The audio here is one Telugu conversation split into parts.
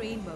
Rainbow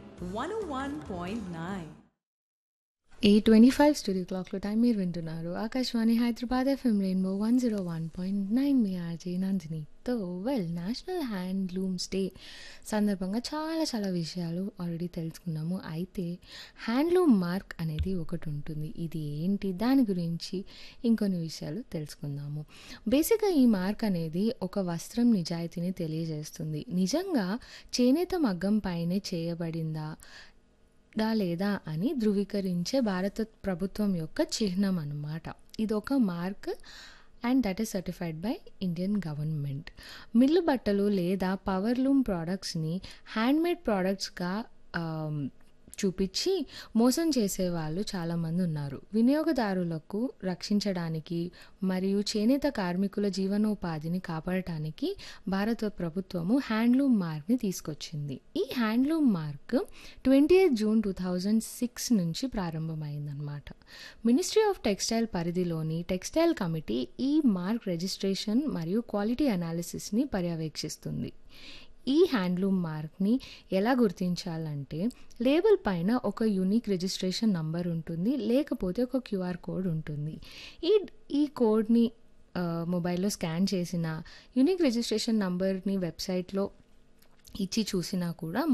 101.9. ఈ ట్వంటీ ఫైవ్ స్టూడియో క్లాక్లో టైం మీరు వింటున్నారు Akashvani Hyderabad FM rainbow one zero one point nine మీ ఆర్జే నందినితో వెల్ నేషనల్ హ్యాండ్లూమ్స్ డే సందర్భంగా చాలా చాలా విషయాలు ఆల్రెడీ తెలుసుకున్నాము అయితే హ్యాండ్లూమ్ మార్క్ అనేది ఒకటి ఉంటుంది ఇది ఏంటి దాని గురించి ఇంకొన్ని విషయాలు తెలుసుకుందాము బేసిక్గా ఈ మార్క్ అనేది ఒక వస్త్రం నిజాయితీని తెలియజేస్తుంది నిజంగా చేనేత మగ్గం పైనే చేయబడిందా దా లేదా అని ధృవీకరించే భారత ప్రభుత్వం యొక్క చిహ్నం అన్నమాట ఇది ఒక mark and that is certified by Indian government mill బట్టలు లేదా పవర్లూమ్ ప్రోడక్ట్స్ని హ్యాండ్మేడ్ ప్రోడక్ట్స్గా చూపించి మోసం చేసే వాళ్ళు చాలామంది ఉన్నారు వినియోగదారులకు రక్షించడానికి మరియు చేనేత కార్మికుల జీవనోపాధిని కాపాడటానికి భారత ప్రభుత్వము హ్యాండ్లూమ్ మార్క్ని తీసుకొచ్చింది ఈ handloom mark twenty eighth June two thousand six నుంచి ప్రారంభమైందనమాట మినిస్ట్రీ ఆఫ్ టెక్స్టైల్ పరిధిలోని టెక్స్టైల్ కమిటీ ఈ మార్క్ రిజిస్ట్రేషన్ మరియు క్వాలిటీ అనాలిసిస్ని పర్యవేక్షిస్తుంది ఈ హ్యాండ్లూమ్ మార్క్ని ఎలా గుర్తించాలంటే లేబుల్ పైన ఒక యూనిక్ రిజిస్ట్రేషన్ నంబర్ ఉంటుంది లేకపోతే ఒక క్యూఆర్ కోడ్ ఉంటుంది ఈ ఈ కోడ్ని ఆ, మొబైల్లో స్కాన్ చేసిన యూనిక్ రిజిస్ట్రేషన్ నంబర్ని వెబ్సైట్లో ఇచ్చి చూసినా కూడా